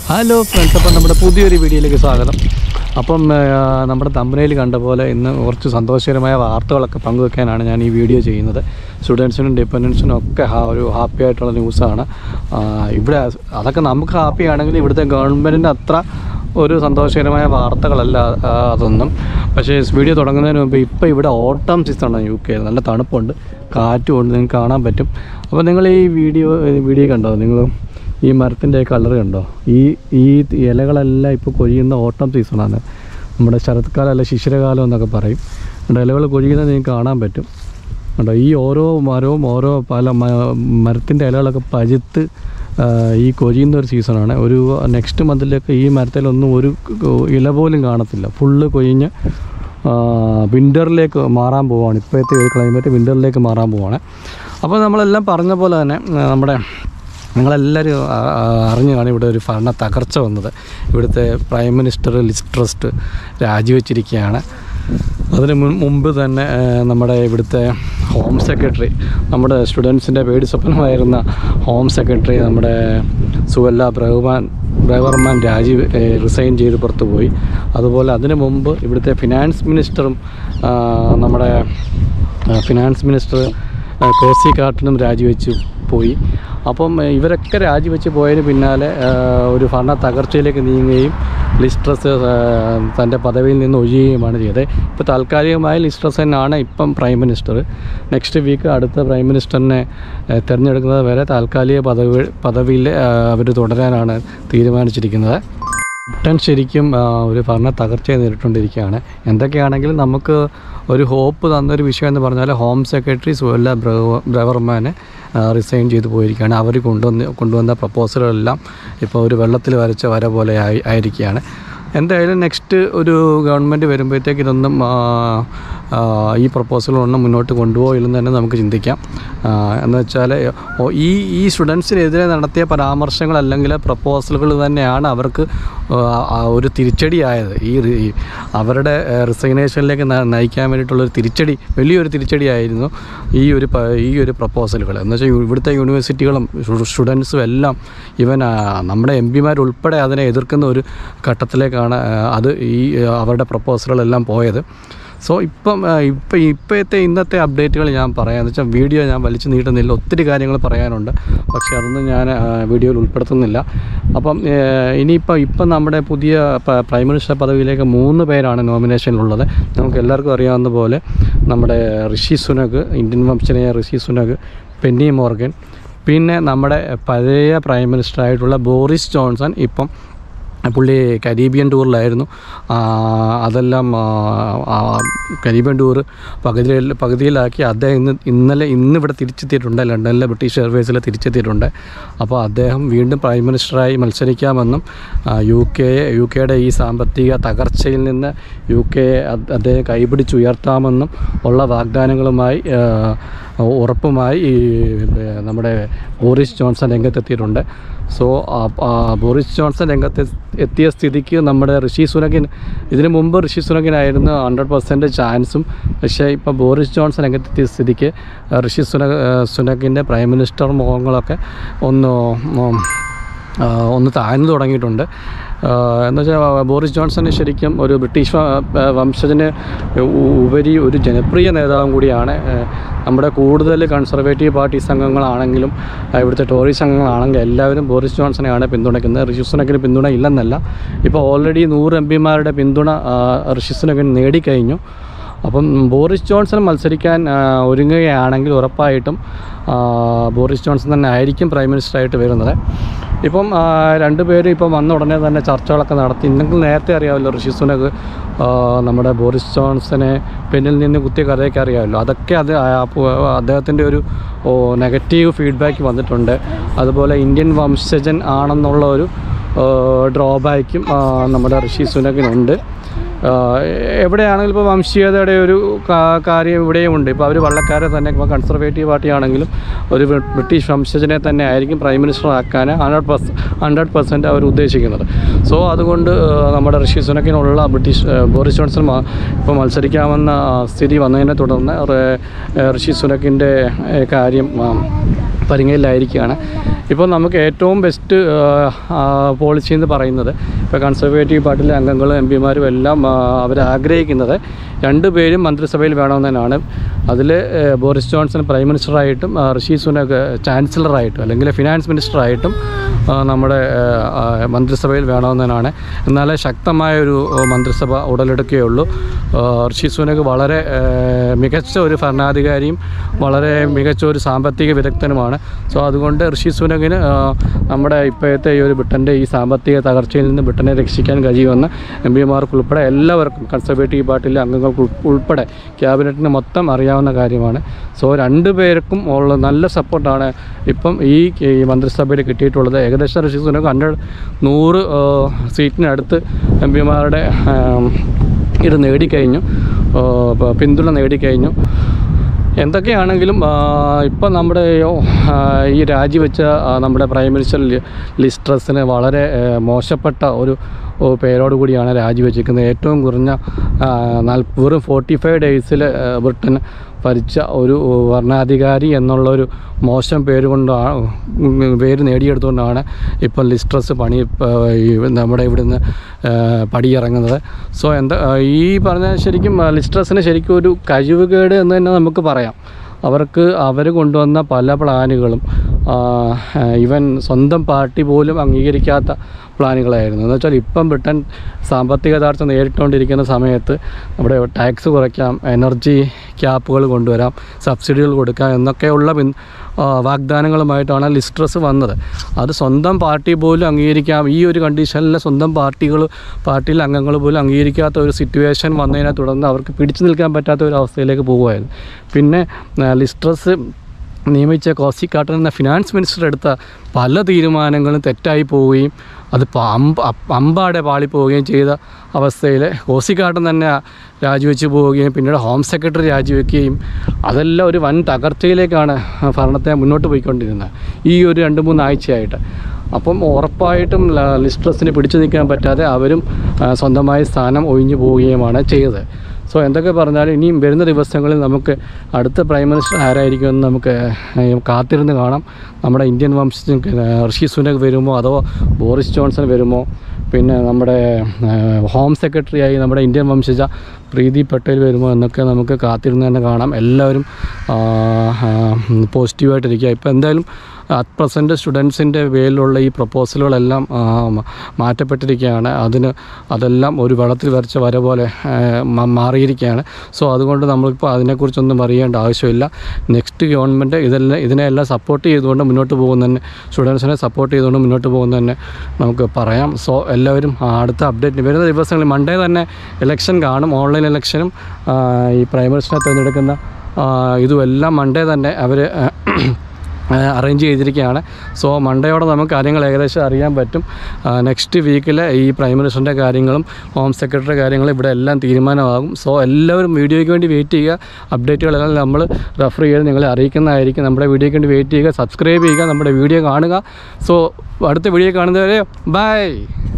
hello friends അപ്പം നമ്മുടെ പുതിയൊരു വീഡിയോയിലേക്ക് സ്വാഗതം അപ്പം ആ, നമ്മുടെ തമ്പനയിൽ കണ്ട പോലെ ഇന്ന് കുറച്ച് സന്തോഷകരമായ വാർത്തകളൊക്കെ പങ്കുവെക്കാനാണ് ഞാൻ ഈ വീഡിയോ ചെയ്യുന്നത് സ്റ്റുഡൻസിനും ഡിപ്പെൻഡൻസിനും ഒക്കെ ഹാ- ഒരു ഹാപ്പി ആയിട്ടുള്ള ന്യൂസാണ് ആ, ഇവിടെ അതൊക്കെ നമുക്ക് ഹാപ്പി ആണെങ്കിൽ ഇവിടുത്തെ ഗവൺമെൻറ്റിൻ്റെ അത്ര ഒരു സന്തോഷകരമായ വാർത്തകളല്ല ആ, അതൊന്നും പക്ഷേ വീഡിയോ തുടങ്ങുന്നതിന് മുമ്പ് ഇപ്പോൾ ഇവിടെ ഓട്ടം സീസണാണ് യു കെ നല്ല തണുപ്പുണ്ട് കാറ്റുമുണ്ട് നിങ്ങൾക്ക് കാണാൻ പറ്റും അപ്പോൾ നിങ്ങൾ ഈ വീഡിയോ വീഡിയോ കണ്ടോ നിങ്ങൾ ഈ മരത്തിൻ്റെ കളർ കണ്ടോ ഈ ഈ ഇലകളെല്ലാം ഇപ്പോൾ കൊഴിയുന്ന ഓട്ടം സീസണാണ് നമ്മുടെ ശരത്കാലം അല്ല ശിശിരകാലം എന്നൊക്കെ പറയും കണ്ടോ ഇലകൾ കൊഴിയുന്നത് നിങ്ങൾക്ക് കാണാൻ പറ്റും കണ്ടോ ഈ ഓരോ മരവും ഓരോ പല മരത്തിൻ്റെ ഇലകളൊക്കെ പഴുത്ത് ആ, ഈ കൊഴിയുന്ന ഒരു സീസണാണ് ഒരു നെക്സ്റ്റ് മന്തിലൊക്കെ ഈ മരത്തിലൊന്നും ഒരു ഇല പോലും കാണത്തില്ല ഫുള്ള് കൊഴിഞ്ഞ് വിൻ്ററിലേക്ക് മാറാൻ പോവുകയാണ് ഇപ്പോഴത്തെ ഒരു ക്ലൈമറ്റ് വിൻ്ററിലേക്ക് മാറാൻ പോവുകയാണ് അപ്പോൾ നമ്മളെല്ലാം പറഞ്ഞ പോലെ തന്നെ ആ, നമ്മുടെ നിങ്ങളെല്ലാവരും ആ- ആ- അറിഞ്ഞു കാണും ഇവിടെ ഒരു ഭരണ തകർച്ച വന്നത് ഇവിടുത്തെ പ്രൈം മിനിസ്റ്റർ ലിസ് ട്രസ്റ്റ് രാജിവെച്ചിരിക്കുകയാണ് അതിന് മുൻ മുമ്പ് തന്നെ ആ, നമ്മുടെ ഇവിടുത്തെ ഹോം സെക്രട്ടറി നമ്മുടെ സ്റ്റുഡൻസിൻ്റെ പേടി സ്വപ്നമായിരുന്ന ഹോം സെക്രട്ടറി നമ്മുടെ സുവല്ല ബ്രഹ്മാൻ ബ്രവർമാൻ രാജി റിസൈൻ ചെയ്ത് പുറത്തു പോയി അതുപോലെ അതിന് മുമ്പ് ഇവിടുത്തെ ഫിനാൻസ് മിനിസ്റ്ററും ആ, നമ്മുടെ ആ, ഫിനാൻസ് മിനിസ്റ്റർ ആ, കോസി കാർട്ടനും രാജിവെച്ച് പോയി അപ്പം ആ, ഇവരൊക്കെ രാജിവെച്ച് പോയതിന് പിന്നാലെ ആ, ഒരു ഭരണ തകർച്ചയിലേക്ക് നീങ്ങുകയും ലിസ്ട്രസ് ആ, തൻ്റെ പദവിയിൽ നിന്ന് ഒഴിയുകയുമാണ് ചെയ്തത് ഇപ്പോൾ താൽക്കാലികമായി ലിസ്ട്രസ് തന്നെയാണ് ഇപ്പം പ്രൈം മിനിസ്റ്റർ നെക്സ്റ്റ് വീക്ക് അടുത്ത പ്രൈം മിനിസ്റ്ററിനെ ആ, തിരഞ്ഞെടുക്കുന്നത് വരെ താൽക്കാലിക പദവി പദവിയിൽ അവർ തുടരാനാണ് തീരുമാനിച്ചിരിക്കുന്നത് ബ്രിട്ടൻ ശരിക്കും ആ, ഒരു ഭരണ തകർച്ചയെ നേരിട്ടുകൊണ്ടിരിക്കുകയാണ് എന്തൊക്കെയാണെങ്കിലും നമുക്ക് ഒരു ഹോപ്പ് തന്നൊരു വിഷയം എന്ന് പറഞ്ഞാൽ ഹോം സെക്രട്ടറി സുവല്ല ബ്രവ- ബ്രവർമാനെ റിസൈൻ ചെയ്തു പോയിരിക്കുകയാണ് അവർ കൊണ്ടുവന്ന് കൊണ്ടുവന്ന പ്രപ്പോസലുകളെല്ലാം ഇപ്പോൾ ഒരു വെള്ളത്തിൽ വരച്ച വര പോലെ ആയി ആയിരിക്കുകയാണ് എന്തായാലും നെക്സ്റ്റ് ഒരു ഗവൺമെൻറ് വരുമ്പോഴത്തേക്ക് ഇതൊന്നും ആ, ആ, ഈ പ്രപ്പോസലൊന്നും മുന്നോട്ട് കൊണ്ടുപോയില്ലെന്ന് തന്നെ നമുക്ക് ചിന്തിക്കാം ആ, എന്ന് വെച്ചാൽ ഓ, ഈ ഈ സ്റ്റുഡൻസിനെതിരെ നടത്തിയ പരാമർശങ്ങൾ അല്ലെങ്കിൽ പ്രപ്പോസലുകൾ തന്നെയാണ് അവർക്ക് ആ, ആ ഒരു തിരിച്ചടിയായത് ഈ റി- ഈ അവരുടെ റിസൈനേഷനിലേക്ക് നയിക്കാൻ വേണ്ടിയിട്ടുള്ളൊരു തിരിച്ചടി വലിയൊരു തിരിച്ചടിയായിരുന്നു ഈ ഒരു പ- ഈ ഒരു പ്രപ്പോസലുകൾ എന്ന് വെച്ചാൽ ഇവിടുത്തെ യൂണിവേഴ്സിറ്റികളും സ്റ്റുഡൻസും എല്ലാം ഇവൻ ആ, നമ്മുടെ എം പിമാരുൾപ്പെടെ അതിനെ എതിർക്കുന്ന ഒരു ഘട്ടത്തിലേക്കാണ് ആ, അത് ഈ ആ, അവരുടെ പ്രപ്പോസലുകളെല്ലാം പോയത് സോ ഇപ്പം ആ, ഇപ്പം ഇപ്പോഴത്തെ ഇന്നത്തെ അപ്ഡേറ്റുകൾ ഞാൻ പറയാം എന്ന് വെച്ചാൽ വീഡിയോ ഞാൻ വലിച്ചു നീട്ടുന്നില്ല ഒത്തിരി കാര്യങ്ങൾ പറയാനുണ്ട് പക്ഷേ അതൊന്നും ഞാൻ ആ, വീഡിയോയിൽ ഉൾപ്പെടുത്തുന്നില്ല അപ്പം ഏ, ഇനിയിപ്പോൾ ഇപ്പം നമ്മുടെ പുതിയ പ- പ്രൈം മിനിസ്റ്റർ പദവിയിലേക്ക് മൂന്ന് പേരാണ് നോമിനേഷനിലുള്ളത് നമുക്ക് എല്ലാവർക്കും അറിയാവുന്ന പോലെ നമ്മുടെ ഋഷി സുനക് ഇന്ത്യൻ വംശജനായ ഋഷി സുനക് പെന്നി മോർഗൻ പിന്നെ നമ്മുടെ പഴയ പ്രൈം മിനിസ്റ്റർ ആയിട്ടുള്ള ബോറിസ് ജോൺസൺ ഇപ്പം പുള്ളി കരീബിയൻ ടൂറിലായിരുന്നു ആ, അതെല്ലാം ആ, ആ, കരീബിയൻ ടൂർ പകുതിയിൽ പകുതിയിലാക്കി അദ്ദേഹം ഇന്ന് ഇന്നലെ ഇന്ന് ഇവിടെ തിരിച്ചെത്തിയിട്ടുണ്ട് ലണ്ടനിലെ ബ്രിട്ടീഷ് എയർവേസിൽ തിരിച്ചെത്തിയിട്ടുണ്ട് അപ്പോൾ അദ്ദേഹം വീണ്ടും പ്രൈം മിനിസ്റ്ററായി മത്സരിക്കാമെന്നും ആ, യു കെ യു കെയുടെ ഈ സാമ്പത്തിക തകർച്ചയിൽ നിന്ന് യു കെയെ അദ്- അദ്ദേഹം കൈപിടിച്ചുയർത്താമെന്നും ഉള്ള വാഗ്ദാനങ്ങളുമായി ആ, ഉറപ്പുമായി ഈ ഏ, നമ്മുടെ ബോറിസ് ജോൺസൺ രംഗത്തെത്തിയിട്ടുണ്ട് സോ ആ- ആ ബോറിസ് ജോൺസൺ രംഗത്ത് എത്തിയ സ്ഥിതിക്ക് നമ്മുടെ ഋഷി സുനകിൻ ഇതിനു മുമ്പ് ഋഷി സുനകിനായിരുന്നു ഹൺഡ്രഡ് പെർസെൻറ്റ് ചാൻസും പക്ഷേ ഇപ്പോൾ ബോറിസ് ജോൺസൺ രംഗത്തെത്തിയ സ്ഥിതിക്ക് ആ, ഋഷി സുനക് സുനകിൻ്റെ പ്രൈം മിനിസ്റ്റർ മുഖങ്ങളൊക്കെ ഒന്ന് ഉം, ആ, ഒന്ന് താഴ്ന്നു തുടങ്ങിയിട്ടുണ്ട് ആ, എന്ന് വെച്ചാൽ ബോറിസ് ജോൺസൺ ശരിക്കും ഒരു ബ്രിട്ടീഷ് വ- വംശജന് ഉ- ഉപരി ഒരു ജനപ്രിയ നേതാവും കൂടിയാണ് ആ, നമ്മുടെ കൂടുതൽ കൺസർവേറ്റീവ് പാർട്ടി സംഘങ്ങളാണെങ്കിലും ആ, ഇവിടുത്തെ ടോറി സംഘങ്ങളാണെങ്കിലും എല്ലാവരും ബോറിസ് ജോൺസണെയാണ് പിന്തുണയ്ക്കുന്നത് ഋഷി സുനക്കിന് പിന്തുണ ഇല്ലെന്നല്ല ഇപ്പോൾ ഓൾറെഡി നൂറ് എം പിമാരുടെ പിന്തുണ ആ, ഋഷി സുനകൻ നേടിക്കഴിഞ്ഞു അപ്പം ബോറിസ് ജോൺസൺ മത്സരിക്കാൻ ആ, ഒരുങ്ങുകയാണെങ്കിൽ ഉറപ്പായിട്ടും ആ, ബോറിസ് ജോൺസൺ തന്നെ ആയിരിക്കും പ്രൈം മിനിസ്റ്ററായിട്ട് വരുന്നത് ഇപ്പം ആ, രണ്ടുപേരും ഇപ്പം വന്ന ഉടനെ തന്നെ ചർച്ചകളൊക്കെ നടത്തി നിങ്ങൾക്ക് നേരത്തെ അറിയാമല്ലോ ഋഷി സുനക് ആ, നമ്മുടെ ബോറിസ് ജോൺസനെ പിന്നിൽ നിന്ന് കുത്തിയ കഥയൊക്കെ അറിയാമല്ലോ അതൊക്കെ അത് ആ- പു- അദ്ദേഹത്തിൻ്റെ ഒരു ഓ, നെഗറ്റീവ് ഫീഡ്ബാക്ക് വന്നിട്ടുണ്ട് അതുപോലെ ഇന്ത്യൻ വംശജൻ ആണെന്നുള്ള ഒരു ഡ്രോബാക്കും നമ്മുടെ ഋഷി സുനകിനുണ്ട് ആഹ് എവിടെയാണെങ്കിലും ഇപ്പോൾ വംശീയതയുടെ ഒരു കാ- കാര്യം ഇവിടെയും ഉണ്ട് ഇപ്പോൾ അവർ വള്ളക്കാരെ തന്നെ ഇപ്പോൾ കൺസർവേറ്റീവ് പാർട്ടി ആണെങ്കിലും ഒരു ബ്രി- ബ്രിട്ടീഷ് വംശജനെ തന്നെ ആയിരിക്കും പ്രൈം മിനിസ്റ്റർ ആക്കാൻ ഹൺഡ്രഡ് പെർസെൻറ്റ് ഹൺഡ്രഡ് പെർസെൻറ്റ് അവർ ഉദ്ദേശിക്കുന്നത് സോ അതുകൊണ്ട് ആഹ് നമ്മുടെ ഋഷി സുനക്കിനുള്ള ബ്രിട്ടീഷ് ആഹ് ബോറിസ് ജോൺസൺ മ- ഇപ്പോൾ മത്സരിക്കാമെന്ന ആഹ് സ്ഥിതി വന്നതിനെ തുടർന്ന് റേ- ഋഷി സുനക്കിൻ്റെ കാര്യം ആഹ് പരിങ്ങലിലായിരിക്കുകയാണ് ഇപ്പോൾ നമുക്ക് ഏറ്റവും ബെസ്റ്റ് പോളിസി എന്ന് പറയുന്നത് ഇപ്പോൾ കൺസർവേറ്റീവ് പാർട്ടിയിലെ അംഗങ്ങളും എം പിമാരും എല്ലാം ആ, അവർ ആഗ്രഹിക്കുന്നത് രണ്ടുപേരും മന്ത്രിസഭയിൽ വേണമെന്നാണ് അതിൽ ബോറിസ് ജോൺസൺ പ്രൈം മിനിസ്റ്ററായിട്ടും ആ, ഋഷി സുനക് ചാൻസലറായിട്ടും അല്ലെങ്കിൽ ഫിനാൻസ് മിനിസ്റ്ററായിട്ടും ആ, നമ്മുടെ ആ, ആ, മന്ത്രിസഭയിൽ വേണമെന്നാണ് എന്നാലേ ശക്തമായ ഒരു ആ, മന്ത്രിസഭ ഉടലെടുക്കുകയുള്ളൂ ആ, ഋഷി സുനക് വളരെ ആ, മികച്ച ഒരു ഭരണാധികാരിയും വളരെ മികച്ച ഒരു സാമ്പത്തിക വിദഗ്ധനുമാണ് സോ അതുകൊണ്ട് ഋഷി സുനകിന് ആ, നമ്മുടെ ഇപ്പോഴത്തെ ഈ ഒരു ബ്രിട്ടൻ്റെ ഈ സാമ്പത്തിക തകർച്ചയിൽ നിന്ന് ബ്രിട്ടനെ രക്ഷിക്കാൻ കഴിയുമെന്ന് എം പിമാർക്ക് ഉൾപ്പെടെ എല്ലാവർക്കും കൺസർവേറ്റീവ് പാർട്ടിയിലെ അംഗങ്ങൾക്ക് ഉൾ- ഉൾപ്പെടെ ക്യാബിനറ്റിന് മൊത്തം അറിയാവുന്ന കാര്യമാണ് സോ രണ്ടു പേർക്കും ഉള്ള നല്ല സപ്പോർട്ടാണ് ഇപ്പം ഈ ഈ മന്ത്രിസഭയിൽ കിട്ടിയിട്ടുള്ളത് ഏകദേശം ഋഷി സുനക് ഹൺഡ്രഡ് നൂറ് ആ, സീറ്റിനടുത്ത് എം പിമാരുടെ ഇത് നേടിക്കഴിഞ്ഞു ആ, പ- പിന്തുണ നേടിക്കഴിഞ്ഞു എന്തൊക്കെയാണെങ്കിലും ഇപ്പം നമ്മുടെ ആ, ഈ രാജിവെച്ച ആ, നമ്മുടെ പ്രൈം മിനിസ്റ്റർ ലി- ലിസ്ട്രസിന് വളരെ ആ, മോശപ്പെട്ട ഒരു ഓ, പേരോട് കൂടിയാണ് രാജിവെച്ചിരിക്കുന്നത് ഏറ്റവും കുറഞ്ഞ ആ, നാൽ വെറും ഫോർട്ടി ഫൈവ് ഡേയ്സിൽ ബ്രിട്ടൻ ഭരിച്ച ഒരു ഭരണാധികാരി എന്നുള്ളൊരു മോശം പേര് കൊണ്ടാണ് ഉം, പേര് നേടിയെടുത്തുകൊണ്ടാണ് ഇപ്പോൾ ലിസ്ട്രസ് പണി ആ, ഈ നമ്മുടെ ഇവിടുന്ന് ആ, പടിയിറങ്ങുന്നത് സോ എന്താ ആ, ഈ പറഞ്ഞ ശരിക്കും ആ, ലിസ്ട്രസിന് ശരിക്കും ഒരു കഴിവുകേട് എന്ന് തന്നെ നമുക്ക് പറയാം അവർക്ക് അവർ കൊണ്ടുവന്ന പല പ്ലാനുകളും ആ, ഇവൻ സ്വന്തം പാർട്ടി പോലും അംഗീകരിക്കാത്ത പ്ലാനുകളായിരുന്നു എന്ന് വെച്ചാൽ ഇപ്പം ബ്രിട്ടൻ സാമ്പത്തിക തകർച്ച നേരിട്ടുകൊണ്ടിരിക്കുന്ന സമയത്ത് നമ്മുടെ ടാക്സ് കുറയ്ക്കാം എനർജി ക്യാപ്പുകൾ കൊണ്ടുവരാം സബ്സിഡികൾ കൊടുക്കാം എന്നൊക്കെയുള്ള പിൻ ആ, വാഗ്ദാനങ്ങളുമായിട്ടാണ് ലിസ്ട്രസ് വന്നത് അത് സ്വന്തം പാർട്ടി പോലും അംഗീകരിക്കാം ഈ ഒരു കണ്ടീഷനിൽ സ്വന്തം പാർട്ടികൾ പാർട്ടിയിലെ അംഗങ്ങൾ പോലും അംഗീകരിക്കാത്ത ഒരു സിറ്റുവേഷൻ വന്നതിനെ തുടർന്ന് അവർക്ക് പിടിച്ചു നിൽക്കാൻ പറ്റാത്ത ഒരു അവസ്ഥയിലേക്ക് പോകുമായിരുന്നു പിന്നെ ആ, ലിസ്ട്രസ് നിയമിച്ച കോസി കാട്ടൻ എന്ന ഫിനാൻസ് മിനിസ്റ്റർ എടുത്ത പല തീരുമാനങ്ങളും തെറ്റായി പോവുകയും അത് പ- അമ്പ അപ്പ- അമ്പാടെ പാളിപ്പോവുകയും ചെയ്ത അവസ്ഥയിൽ കോസി കാട്ടൻ തന്നെ രാജിവെച്ച് പോവുകയും പിന്നീട് ഹോം സെക്രട്ടറി രാജിവെക്കുകയും അതെല്ലാം ഒരു വൻ തകർച്ചയിലേക്കാണ് ഭരണത്തെ മുന്നോട്ട് പോയിക്കൊണ്ടിരുന്നത് ഈ ഒരു രണ്ട് മൂന്ന് ആഴ്ചയായിട്ട് അപ്പം ഉറപ്പായിട്ടും ല- ലിസ്ട്രസിന് പിടിച്ചു നിൽക്കാൻ പറ്റാതെ അവരും ആ, സ്വന്തമായി സ്ഥാനം ഒഴിഞ്ഞു പോവുകയുമാണ് ചെയ്തത് സോ എന്തൊക്കെ പറഞ്ഞാലും ഇനിയും വരുന്ന ദിവസങ്ങളിൽ നമുക്ക് അടുത്ത പ്രൈം മിനിസ്റ്റർ ആരായിരിക്കുമെന്ന് നമുക്ക് ഏഹ്, കാത്തിരുന്ന് കാണാം നമ്മുടെ ഇന്ത്യൻ വംശജൻ ഏഹ്, ഋഷി സുനക് വരുമോ അതോ ബോറിസ് ജോൺസൺ വരുമോ പിന്നെ നമ്മുടെ ഏഹ്, ഹോം സെക്രട്ടറിയായി നമ്മുടെ ഇന്ത്യൻ വംശജ പ്രീതി പട്ടേൽ വരുമോ എന്നൊക്കെ നമുക്ക് കാത്തിരുന്ന് തന്നെ കാണാം എല്ലാവരും ആ, ആ, പോസിറ്റീവായിട്ടിരിക്കുക ഇപ്പോൾ എന്തായാലും അറ്റ് പ്രസൻറ്റ് സ്റ്റുഡൻസിൻ്റെ പേരിലുള്ള ഈ പ്രപ്പോസലുകളെല്ലാം ആ, മ- മാറ്റപ്പെട്ടിരിക്കുകയാണ് അതിന് അതെല്ലാം ഒരു വെള്ളത്തിൽ വരച്ച വര പോലെ ആ, മ- മാറിയിരിക്കുകയാണ് സോ അതുകൊണ്ട് നമ്മളിപ്പോൾ അതിനെക്കുറിച്ചൊന്നും അറിയേണ്ട ആവശ്യമില്ല നെക്സ്റ്റ് ഗവൺമെൻറ് ഇതെല്ലാം ഇതിനെല്ലാം സപ്പോർട്ട് ചെയ്തുകൊണ്ട് മുന്നോട്ട് പോകുന്ന തന്നെ സ്റ്റുഡൻസിനെ സപ്പോർട്ട് ചെയ്തുകൊണ്ട് മുന്നോട്ട് പോകുന്ന തന്നെ നമുക്ക് പറയാം സോ എല്ലാവരും ആ, അടുത്ത അപ്ഡേറ്റ് വരുന്ന ദിവസങ്ങളിൽ മൺഡേ തന്നെ ഇലക്ഷൻ കാണും ഓൺലൈൻ ഇലക്ഷനും ആ, ഈ പ്രൈം മിനിസ്റ്ററിനെ തിരഞ്ഞെടുക്കുന്ന ആ, ഇതുമെല്ലാം മൺഡേ തന്നെ അവർ അറേഞ്ച് ചെയ്തിരിക്കുകയാണ് സോ മൺഡേയോടെ നമുക്ക് കാര്യങ്ങൾ ഏകദേശം അറിയാൻ പറ്റും നെക്സ്റ്റ് വീക്കിൽ ഈ പ്രൈം മിനിസ്റ്ററിൻ്റെ കാര്യങ്ങളും ഹോം സെക്രട്ടറി കാര്യങ്ങളും ഇവിടെ എല്ലാം തീരുമാനമാകും സോ എല്ലാവരും വീഡിയോയ്ക്ക് വേണ്ടി വെയിറ്റ് ചെയ്യുക അപ്ഡേറ്റുകളെല്ലാം നമ്മൾ റെഫർ ചെയ്ത് നിങ്ങളെ അറിയിക്കുന്നതായിരിക്കും നമ്മുടെ വീഡിയോയ്ക്ക് വേണ്ടി വെയിറ്റ് ചെയ്യുക സബ്സ്ക്രൈബ് ചെയ്യുക നമ്മുടെ വീഡിയോ കാണുക സോ അടുത്ത വീഡിയോ കാണുന്നവരെ ബൈ